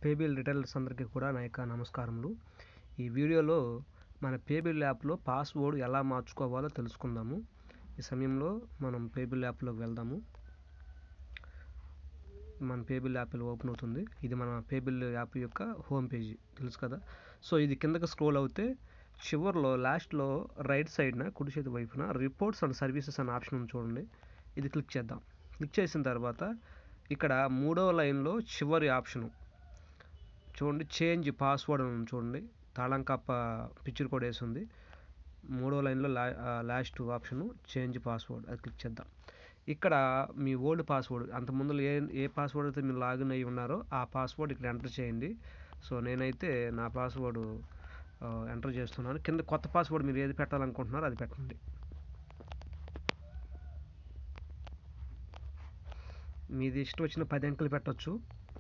payable retailers అందరికీ కూడా నా యొక్క నమస్కారములు ఈ వీడియోలో మన పేబిల్ యాప్లో పాస్వర్డ్ ఎలా మార్చుకోవాలో తెలుసుకుందాము ఈ సమయంలో మనం పేబిల్ యాప్లోకి వెళ్దాము మన పేబిల్ యాప్ ఓపెన్ అవుతుంది ఇది మన పేబిల్ యాప్ యొక్క హోమ్ పేజీ తెలుసు కదా సో ఇది కిందకి స్క్రోల్ అవుతే చివరిలో లాస్ట్లో రైట్ సైడ్న కుడి చేతి వైపున రిపోర్ట్స్ అండ్ సర్వీసెస్ అనే ఆప్షన్ ఉంది చూడండి ఇది క్లిక్ చేద్దాం క్లిక్ చేసిన తర్వాత ఇక్కడ మూడవ లైన్లో చివరి ఆప్షను చూడండి చేంజ్ పాస్వర్డ్ అని ఉంది చూడండి తాళం కప్ప పిక్చర్ కూడా వేసి ఉంది మూడో లైన్లో లా లాస్ట్ ఆప్షను చేంజ్ పాస్వర్డ్ అది క్లిక్ చేద్దాం ఇక్కడ మీ ఓల్డ్ పాస్వర్డ్ అంత ముందు ఏ ఏ పాస్వర్డ్ అయితే మీరు లాగిన్ అయ్యి ఉన్నారో ఆ పాస్వర్డ్ ఇక్కడ ఎంటర్ చేయండి సో నేనైతే నా పాస్వర్డ్ ఎంటర్ చేస్తున్నాను కింద కొత్త పాస్వర్డ్ మీరు ఏది పెట్టాలనుకుంటున్నారో అది పెట్టండి మీది ఇష్టం వచ్చిన పది అంకెలు పెట్టవచ్చు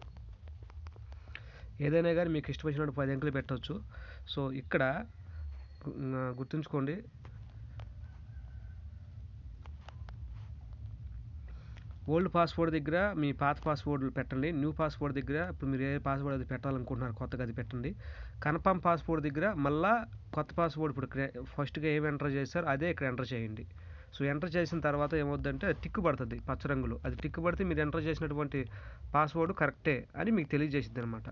ఏదైనా కానీ మీకు ఇష్టం వచ్చినట్టు పది అంకెలు పెట్టవచ్చు సో ఇక్కడ గుర్తుంచుకోండి ఓల్డ్ పాస్వర్డ్ దగ్గర మీ పాత పాస్వర్డ్ పెట్టండి న్యూ పాస్వర్డ్ దగ్గర ఇప్పుడు మీరు ఏ పాస్వర్డ్ అది పెట్టాలనుకుంటున్నారు కొత్తగా అది పెట్టండి కన్ఫర్మ్ పాస్వర్డ్ దగ్గర మళ్ళా కొత్త పాస్వర్డ్ ఇప్పుడు ఫస్ట్గా ఏమి ఎంటర్ చేశారో అదే ఇక్కడ ఎంటర్ చేయండి సో ఎంటర్ చేసిన తర్వాత ఏమవుద్దంటే టిక్ పడుతుంది పచ్చ రంగులో అది టిక్ పడితే మీరు ఎంటర్ చేసినటువంటి పాస్వర్డ్ కరెక్టే అని మీకు తెలియజేసింది అనమాట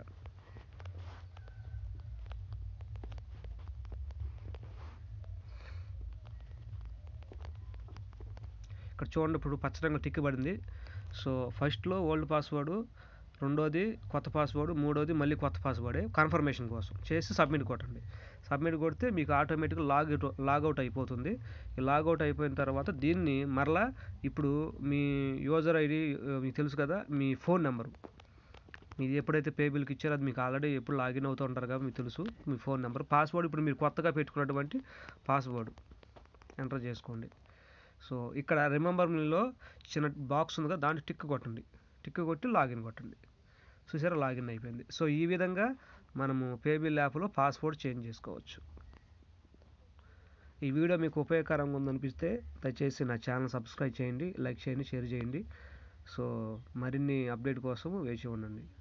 ఇక్కడ చూడండి ఇప్పుడు పచ్చ రంగు టిక్ పడింది సో ఫస్ట్లో ఓల్డ్ పాస్వర్డ్ రెండోది కొత్త పాస్వర్డ్ మూడోది మళ్ళీ కొత్త పాస్వర్డే కన్ఫర్మేషన్ కోసం చేసి సబ్మిట్ కొట్టండి సబ్మిట్ కొడితే మీకు ఆటోమేటిక్గా లాగ్ లాగౌట్ అయిపోతుంది ఈ లాగౌట్ అయిపోయిన తర్వాత దీన్ని మరలా ఇప్పుడు మీ యూజర్ ఐడి మీకు తెలుసు కదా మీ ఫోన్ నెంబరు మీరు ఎప్పుడైతే పేబిల్కి ఇచ్చారో అది మీకు ఆల్రెడీ ఎప్పుడు లాగిన్ అవుతూ ఉంటారు కదా మీకు తెలుసు మీ ఫోన్ నెంబర్ పాస్వర్డ్ ఇప్పుడు మీరు కొత్తగా పెట్టుకున్నటువంటి పాస్వర్డ్ ఎంటర్ చేసుకోండి సో ఇక్కడ రిమెంబర్ మీలో చిన్న బాక్స్ ఉంది కదా దాన్ని టిక్ కొట్టండి టిక్ కొట్టి లాగిన్ కొట్టండి చూసారా లాగిన్ అయిపోయింది సో ఈ విధంగా మనము పేబిల్ యాప్లో పాస్వర్డ్ చేంజ్ చేసుకోవచ్చు ఈ వీడియో మీకు ఉపయోగకరంగా ఉందనిపిస్తే దయచేసి నా ఛానల్ సబ్స్క్రైబ్ చేయండి లైక్ చేయండి షేర్ చేయండి సో మరిన్ని అప్డేట్ కోసం వేచి ఉండండి